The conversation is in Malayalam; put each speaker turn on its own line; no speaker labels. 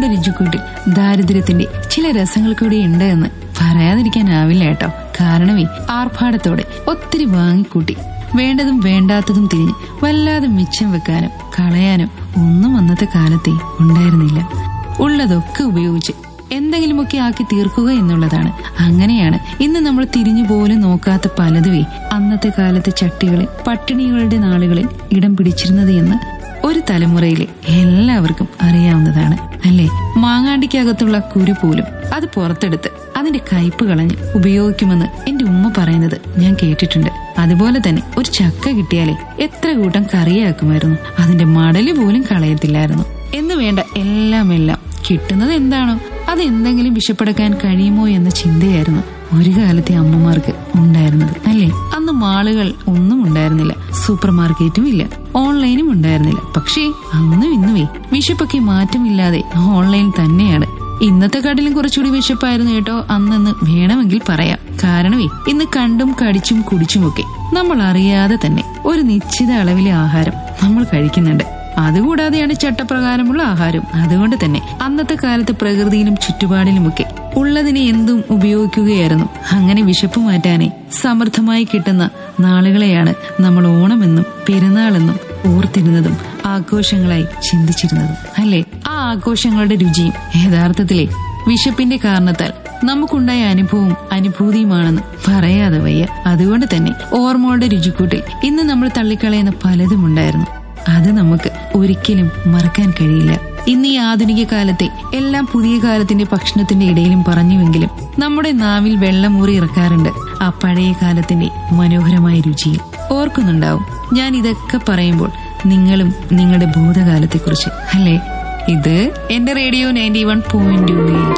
രുചിക്കൂട്ടിൽ ദാരിദ്ര്യത്തിന്റെ ചില രസങ്ങൾ കൂടി ഉണ്ട് എന്ന് പറയാതിരിക്കാനാവില്ല കേട്ടോ കാരണമേ ആർഭാടത്തോടെ ഒത്തിരി വാങ്ങിക്കൂട്ടി വേണ്ടതും വേണ്ടാത്തതും തിരിഞ്ഞ് വല്ലാതെ മിച്ചം വെക്കാനും കളയാനും ഒന്നും അന്നത്തെ കാലത്തെ ഉണ്ടായിരുന്നില്ല ഉള്ളതൊക്കെ ഉപയോഗിച്ച് എന്തെങ്കിലുമൊക്കെ ആക്കി തീർക്കുക എന്നുള്ളതാണ് അങ്ങനെയാണ് ഇന്ന് നമ്മൾ തിരിഞ്ഞു പോലും നോക്കാത്ത പലതുവേ അന്നത്തെ കാലത്തെ ചട്ടികളിൽ പട്ടിണികളുടെ നാളുകളിൽ ഇടം പിടിച്ചിരുന്നത് എന്ന് ഒരു തലമുറയിലെ എല്ലാവർക്കും അറിയാവുന്നതാണ് അല്ലേ മാങ്ങാണ്ടിക്കകത്തുള്ള കുരു പോലും അത് പുറത്തെടുത്ത് അതിന്റെ കയ്പ് കളഞ്ഞ് ഉപയോഗിക്കുമെന്ന് എന്റെ ഉമ്മ പറയുന്നത് ഞാൻ കേട്ടിട്ടുണ്ട് അതുപോലെ തന്നെ ഒരു ചക്ക കിട്ടിയാലേ എത്ര കൂട്ടം കറിയാക്കുമായിരുന്നു അതിന്റെ മടല് പോലും കളയത്തില്ലായിരുന്നു എന്ന് വേണ്ട എല്ലാം എല്ലാം കിട്ടുന്നത് എന്താണോ അത് എന്തെങ്കിലും വിഷപ്പെടുക്കാൻ കഴിയുമോ എന്ന ചിന്തയായിരുന്നു ഒരു കാലത്തെ അമ്മമാർക്ക് ഉണ്ടായിരുന്നത് അല്ലേ അന്ന് മാളുകൾ ഒന്നും ഉണ്ടായിരുന്നില്ല സൂപ്പർ മാർക്കറ്റും ഇല്ല ഓൺലൈനും ഉണ്ടായിരുന്നില്ല പക്ഷേ അന്നും ഇന്നുമേ വിശപ്പൊക്കെ മാറ്റമില്ലാതെ ഓൺലൈൻ തന്നെയാണ് ഇന്നത്തെ കാട്ടിലും കുറച്ചുകൂടി വിശപ്പായിരുന്നു കേട്ടോ അന്നെന്ന് വേണമെങ്കിൽ പറയാം കാരണമേ ഇന്ന് കണ്ടും കടിച്ചും കുടിച്ചുമൊക്കെ നമ്മൾ അറിയാതെ തന്നെ ഒരു നിശ്ചിത അളവിലെ ആഹാരം നമ്മൾ കഴിക്കുന്നുണ്ട് അതുകൂടാതെയാണ് ചട്ടപ്രകാരമുള്ള ആഹാരം അതുകൊണ്ട് തന്നെ അന്നത്തെ കാലത്ത് പ്രകൃതിയിലും ചുറ്റുപാടിലുമൊക്കെ ഉള്ളതിനെ എന്തും ഉപയോഗിക്കുകയായിരുന്നു അങ്ങനെ വിശപ്പ് മാറ്റാനേ സമൃദ്ധമായി കിട്ടുന്ന നാളുകളെയാണ് നമ്മൾ ഓണമെന്നും പെരുന്നാളെന്നും ഓർത്തിരുന്നതും ആഘോഷങ്ങളായി ചിന്തിച്ചിരുന്നതും അല്ലേ ആ ആഘോഷങ്ങളുടെ രുചിയും യഥാർത്ഥത്തിലെ വിശപ്പിന്റെ കാരണത്താൽ നമുക്കുണ്ടായ അനുഭവവും അനുഭൂതിയുമാണെന്ന് പറയാതെ വയ്യ അതുകൊണ്ട് തന്നെ ഓർമ്മകളുടെ രുചിക്കൂട്ടിൽ ഇന്ന് നമ്മൾ തള്ളിക്കളയുന്ന പലതും ഉണ്ടായിരുന്നു അത് നമുക്ക് ഒരിക്കലും മറക്കാൻ കഴിയില്ല ഇന്ന് ഈ ആധുനിക കാലത്തെ എല്ലാം പുതിയ കാലത്തിന്റെ ഭക്ഷണത്തിന്റെ ഇടയിലും പറഞ്ഞുവെങ്കിലും നമ്മുടെ നാവിൽ വെള്ളമൂറി ഇറക്കാറുണ്ട് ആ പഴയ കാലത്തിന്റെ മനോഹരമായ രുചിയിൽ ഓർക്കുന്നുണ്ടാവും ഞാൻ ഇതൊക്കെ പറയുമ്പോൾ നിങ്ങളും നിങ്ങളുടെ ഭൂതകാലത്തെക്കുറിച്ച് അല്ലേ ഇത് എന്റെ റേഡിയോ നയൻറ്റി വൺ പോയിന്റ്